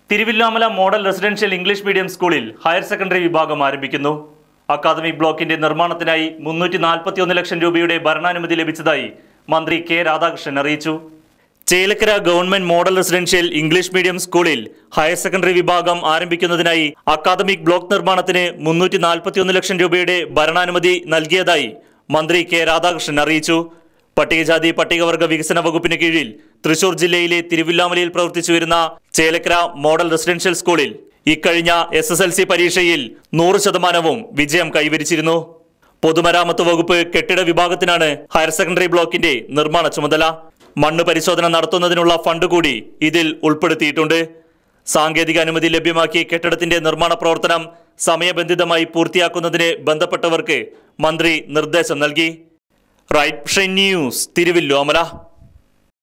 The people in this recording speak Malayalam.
Thiruvilwamala model residential English medium സ്കൂളിൽ ഹയർ സെക്കൻഡറി വിഭാഗം ആരംഭിക്കുന്നു അക്കാദമിക് ബ്ലോക്കിന്റെ നിർമ്മാണത്തിനായി മുന്നൂറ്റി നാൽപ്പത്തിയൊന്ന് ലക്ഷം രൂപയുടെ ഭരണാനുമതി ലഭിച്ചതായി മന്ത്രി കെ രാധാകൃഷ്ണൻ അറിയിച്ചു Chelakkara government model residential English medium സ്കൂളിൽ ഹയർ സെക്കൻഡറി വിഭാഗം ആരംഭിക്കുന്നതിനായി അക്കാദമിക് ബ്ലോക്ക് നിർമ്മാണത്തിന് മുന്നൂറ്റി നാൽപ്പത്തിയൊന്ന് ലക്ഷം രൂപയുടെ ഭരണാനുമതി നൽകിയതായി മന്ത്രി കെ രാധാകൃഷ്ണൻ അറിയിച്ചു പട്ടികജാതി പട്ടികവർഗ വികസന വകുപ്പിന് കീഴിൽ തൃശൂർ ജില്ലയിലെ തിരുവില്ലാമലയിൽ പ്രവർത്തിച്ചു വരുന്ന ചേലക്കര മോഡൽ റെസിഡൻഷ്യൽ സ്കൂളിൽ ഇക്കഴിഞ്ഞ എസ് എസ് എൽ സി പരീക്ഷയിൽ നൂറ് ശതമാനവും വിജയം കൈവരിച്ചിരുന്നു പൊതുമരാമത്ത് വകുപ്പ് കെട്ടിട വിഭാഗത്തിനാണ് ഹയർ സെക്കൻഡറി ബ്ലോക്കിന്റെ നിർമ്മാണ ചുമതല മണ്ണ് പരിശോധന നടത്തുന്നതിനുള്ള ഫണ്ട് കൂടി ഇതിൽ ഉൾപ്പെടുത്തിയിട്ടുണ്ട് സാങ്കേതിക അനുമതി ലഭ്യമാക്കി കെട്ടിടത്തിന്റെ നിർമ്മാണ പ്രവർത്തനം സമയബന്ധിതമായി പൂർത്തിയാക്കുന്നതിന് ബന്ധപ്പെട്ടവർക്ക് മന്ത്രി നിർദ്ദേശം നൽകി റൈറ്റ് ന്യൂസ് തിരുവല്ലോമല